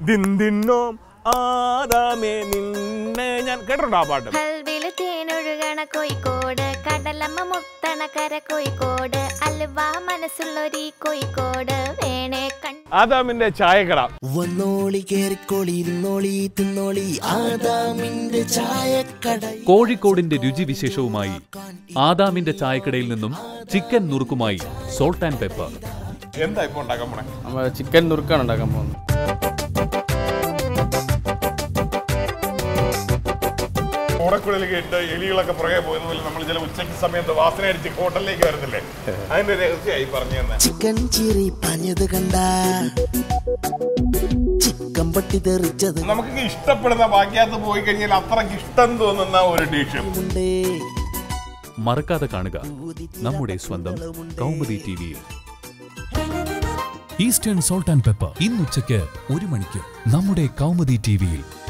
ദിന്തിന്നോം ആദാമേ നിന്നെ ഞാൻ കേട്ടിട്ടുണ്ടോ ആ പാട്ട് ഹൽവില് തേനൊഴുകണ കോഴിക്കോട് കടലമ്മ മുത്തണ കര കോഴിക്കോട് അലുവ മനസ്സുള്ളൊരീ കോഴിക്കോട് വേണേ കൺ ആദാമിന്റെ ചായക്കട വന്നോളി കേറിക്കോളി ഇരുന്നോളി തിന്നോളി ആദാമിന്റെ ചായക്കട കോഴിക്കോടിന്റെ രുചിവിശേഷവുമായി ആദാമിന്റെ ചായക്കടയിൽ നിന്നും ചിക്കൻ നുറുക്കുമായി സോൾട്ട് ആൻഡ് പെപ്പർ എന്താ ഇപ്പൊ ഉണ്ടാക്കാൻ പോണേ നമ്മൾ ചിക്കൻ നുറുക്കാണ് ഉണ്ടാക്കാൻ പോകുന്നത് ഓടക്കുഴൽ കേട്ട് എലികളൊക്കെ പുറകെ പോകുന്ന പോലെ നമ്മൾ ചില ഉച്ചയ്ക്ക് സമയത്ത് വാസന അടിച്ച് ഹോട്ടലിലേക്ക് വരുന്നില്ലേ അതിന്റെ രഹസ്യമായി പറഞ്ഞു തന്നെ ചിക്കൻ ചിരി പഞ്ഞത് കണ്ട ചിക്കൻ പട്ടി തെറിച്ചത് നമുക്ക് ഇഷ്ടപ്പെടുന്ന ബാക്കിയകത്ത് പോയി കഴിഞ്ഞാൽ അത്രയ്ക്ക് ഇഷ്ടം തോന്നുന്ന ഒരു ഡിഷ് ഉണ്ടേ മറക്കാതെ കാണുക നമ്മുടെ സ്വന്തം കൗമുദി ടി വിയിൽ ഈസ്റ്റേൺ സോൾട്ട് ആൻഡ് പെപ്പർ ഇന്നുച്ചയ്ക്ക് ഒരു മണിക്ക് നമ്മുടെ കൗമുദി ടി വിയിൽ